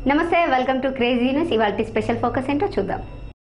నమస్తే welcome to crazy news ఇవాళ special focus ఏంటో చూద్దాం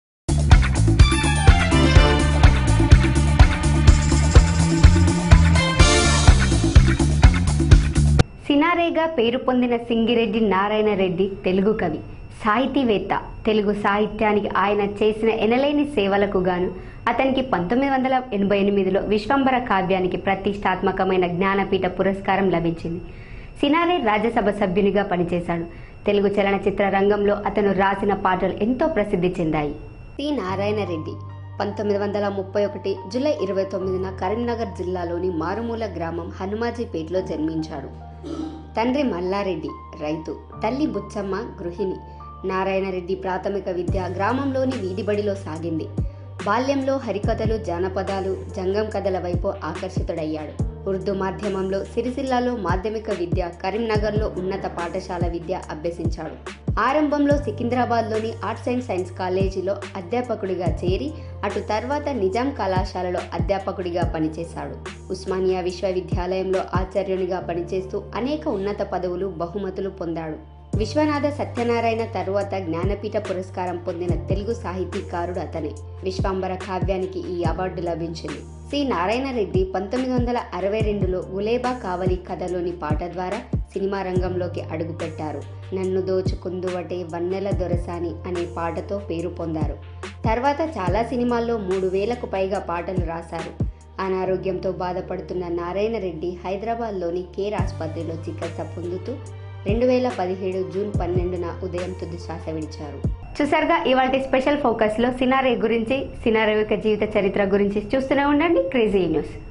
సినారేగా పేరు పొందిన సింగిరెడ్డి నారాయణ రెడ్డి తెలుగు కవి సాహితీవేత్త తెలుగు సాహిత్యానికి ఆయన చేసిన ఎనలేని సేవలకు గాను అతనికి పంతొమ్మిది వందల ఎనభై ఎనిమిదిలో విశ్వంబర కావ్యానికి ప్రతిష్టాత్మకమైన జ్ఞానపీఠ పురస్కారం లభించింది సినారే రాజ్యసభ సభ్యునిగా పనిచేశాడు తెలుగు చలనచిత్ర రంగంలో అతను రాసిన పాటలు ఎంతో ప్రసిద్ధి చెందాయి సి నారాయణ రెడ్డి పంతొమ్మిది వందల ముప్పై ఒకటి జూలై ఇరవై తొమ్మిదిన కరీంనగర్ జిల్లాలోని మారుమూల గ్రామం హనుమాజీపేటలో జన్మించాడు తండ్రి మల్లారెడ్డి రైతు తల్లి బుచ్చమ్మ గృహిణి నారాయణరెడ్డి ప్రాథమిక విద్య గ్రామంలోని వీధిబడిలో సాగింది బాల్యంలో హరికథలు జానపదాలు జంగం కథల వైపు ఆకర్షితుడయ్యాడు ఉర్దూ మాధ్యమంలో సిరిసిల్లాలో మాధ్యమిక విద్య కరీంనగర్లో ఉన్నత పాఠశాల విద్య అభ్యసించాడు ఆరంభంలో సికింద్రాబాద్లోని ఆర్ట్స్ అండ్ సైన్స్ కాలేజీలో అధ్యాపకుడిగా చేరి అటు తర్వాత నిజాం కళాశాలలో అధ్యాపకుడిగా పనిచేశాడు ఉస్మానియా విశ్వవిద్యాలయంలో ఆచార్యునిగా పనిచేస్తూ అనేక ఉన్నత పదవులు బహుమతులు పొందాడు విశ్వనాథ సత్యనారాయణ తరువాత జ్ఞానపీఠ పురస్కారం పొందిన తెలుగు సాహితీకారుడు అతనే విశ్వాంబర కావ్యానికి ఈ అవార్డు లభించింది సి నారాయణ రెడ్డి పంతొమ్మిది వందల అరవై రెండులో గులేబా కావలి కథలోని పాట ద్వారా సినిమా రంగంలోకి అడుగుపెట్టారు నన్ను దోచుకుందువటే వన్నెల దొరసాని అనే పాటతో పేరు పొందారు తర్వాత చాలా సినిమాల్లో మూడు వేలకు పైగా పాటలు రాశారు అనారోగ్యంతో బాధపడుతున్న నారాయణ రెడ్డి హైదరాబాద్లోని కేర్ ఆసుపత్రిలో చికిత్స పొందుతూ రెండు వేల పదిహేడు జూన్ పన్నెండున ఉదయం తుది శ్వాస విడిచారు చూసారుగా ఇవాళ స్పెషల్ ఫోకస్లో సినారే గురించి సినారే యొక్క జీవిత చరిత్ర గురించి చూస్తూనే ఉండండి క్రేజీ న్యూస్